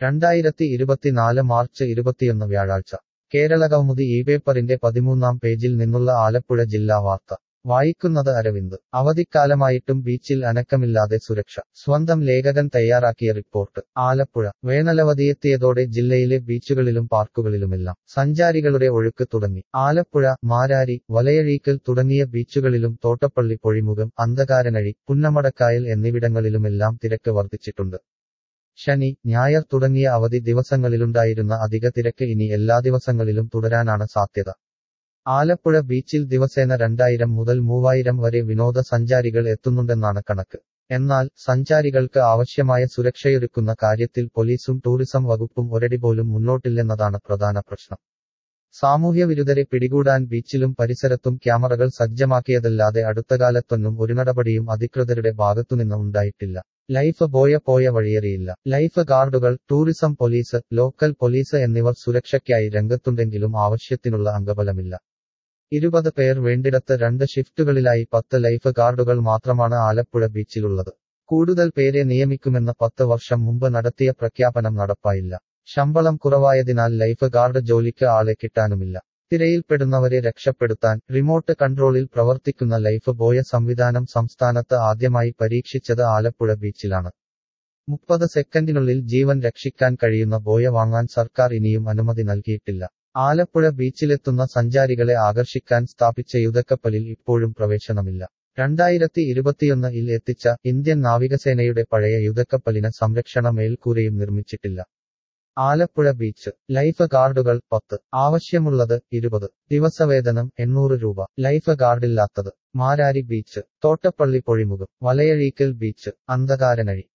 രണ്ടായിരത്തി ഇരുപത്തിനാല് മാർച്ച് ഇരുപത്തിയൊന്ന് വ്യാഴാഴ്ച കേരളകൗമുദി ഈ പേപ്പറിന്റെ പതിമൂന്നാം പേജിൽ നിന്നുള്ള ആലപ്പുഴ ജില്ലാ വാർത്ത വായിക്കുന്നത് അരവിന്ദ് അവധിക്കാലമായിട്ടും ബീച്ചിൽ അനക്കമില്ലാതെ സുരക്ഷ സ്വന്തം ലേഖകൻ തയ്യാറാക്കിയ റിപ്പോർട്ട് ആലപ്പുഴ വേനലവധിയെത്തിയതോടെ ജില്ലയിലെ ബീച്ചുകളിലും പാർക്കുകളിലുമെല്ലാം സഞ്ചാരികളുടെ ഒഴുക്ക് തുടങ്ങി ആലപ്പുഴ മാരാരി വലയഴീക്കൽ തുടങ്ങിയ ബീച്ചുകളിലും തോട്ടപ്പള്ളി പൊഴിമുഖം അന്ധകാരനഴി പുന്നമടക്കായൽ എന്നിവിടങ്ങളിലുമെല്ലാം തിരക്ക് വർദ്ധിച്ചിട്ടുണ്ട് ശനി ഞായർ തുടങ്ങിയ അവധി ദിവസങ്ങളിലുണ്ടായിരുന്ന അധിക തിരക്ക് ഇനി എല്ലാ ദിവസങ്ങളിലും തുടരാനാണ് സാധ്യത ആലപ്പുഴ ബീച്ചിൽ ദിവസേന രണ്ടായിരം മുതൽ മൂവായിരം വരെ വിനോദസഞ്ചാരികൾ എത്തുന്നുണ്ടെന്നാണ് കണക്ക് എന്നാൽ സഞ്ചാരികൾക്ക് ആവശ്യമായ സുരക്ഷയൊരുക്കുന്ന കാര്യത്തിൽ പോലീസും ടൂറിസം വകുപ്പും ഒരടി പോലും മുന്നോട്ടില്ലെന്നതാണ് പ്രധാന പ്രശ്നം സാമൂഹ്യവിരുദ്ധരെ പിടികൂടാൻ ബീച്ചിലും പരിസരത്തും ക്യാമറകൾ സജ്ജമാക്കിയതല്ലാതെ അടുത്തകാലത്തൊന്നും ഒരു നടപടിയും അധികൃതരുടെ ഭാഗത്തുനിന്ന് ഉണ്ടായിട്ടില്ല ലൈഫ് ബോയ പോയ വഴിയറിയില്ല ലൈഫ് ഗാർഡുകൾ ടൂറിസം പോലീസ് ലോക്കൽ പോലീസ് എന്നിവർ സുരക്ഷയ്ക്കായി രംഗത്തുണ്ടെങ്കിലും ആവശ്യത്തിനുള്ള അംഗബലമില്ല ഇരുപത് പേർ വേണ്ടിടത്ത് രണ്ട് ഷിഫ്റ്റുകളിലായി പത്ത് ലൈഫ് ഗാർഡുകൾ മാത്രമാണ് ആലപ്പുഴ ബീച്ചിലുള്ളത് കൂടുതൽ പേരെ നിയമിക്കുമെന്ന് പത്ത് വർഷം മുമ്പ് നടത്തിയ പ്രഖ്യാപനം നടപ്പായില്ല ശമ്പളം കുറവായതിനാൽ ലൈഫ് ഗാർഡ് ജോലിക്ക് ആളെ കിട്ടാനുമില്ല തിരയിൽപ്പെടുന്നവരെ രക്ഷപ്പെടുത്താൻ റിമോട്ട് കൺട്രോളിൽ പ്രവർത്തിക്കുന്ന ലൈഫ് ബോയ സംവിധാനം സംസ്ഥാനത്ത് ആദ്യമായി പരീക്ഷിച്ചത് ആലപ്പുഴ ബീച്ചിലാണ് മുപ്പത് സെക്കൻഡിനുള്ളിൽ ജീവൻ രക്ഷിക്കാൻ കഴിയുന്ന ബോയ വാങ്ങാൻ സർക്കാർ ഇനിയും അനുമതി നൽകിയിട്ടില്ല ആലപ്പുഴ ബീച്ചിലെത്തുന്ന സഞ്ചാരികളെ ആകർഷിക്കാൻ സ്ഥാപിച്ച യുദ്ധക്കപ്പലിൽ ഇപ്പോഴും പ്രവേശനമില്ല രണ്ടായിരത്തി ഇരുപത്തിയൊന്ന് ഇൽ എത്തിച്ച ഇന്ത്യൻ നാവികസേനയുടെ പഴയ യുദ്ധക്കപ്പലിന് സംരക്ഷണ മേൽക്കൂരയും നിർമ്മിച്ചിട്ടില്ല ആലപ്പുഴ ബീച്ച് ലൈഫ് ഗാർഡുകൾ പത്ത് ആവശ്യമുള്ളത് ഇരുപത് ദിവസവേതനം എണ്ണൂറ് രൂപ ലൈഫ് ഗാർഡില്ലാത്തത് മാരാരി ബീച്ച് തോട്ടപ്പള്ളി പൊഴിമുഖം വലയഴീക്കൽ ബീച്ച് അന്ധകാരനഴി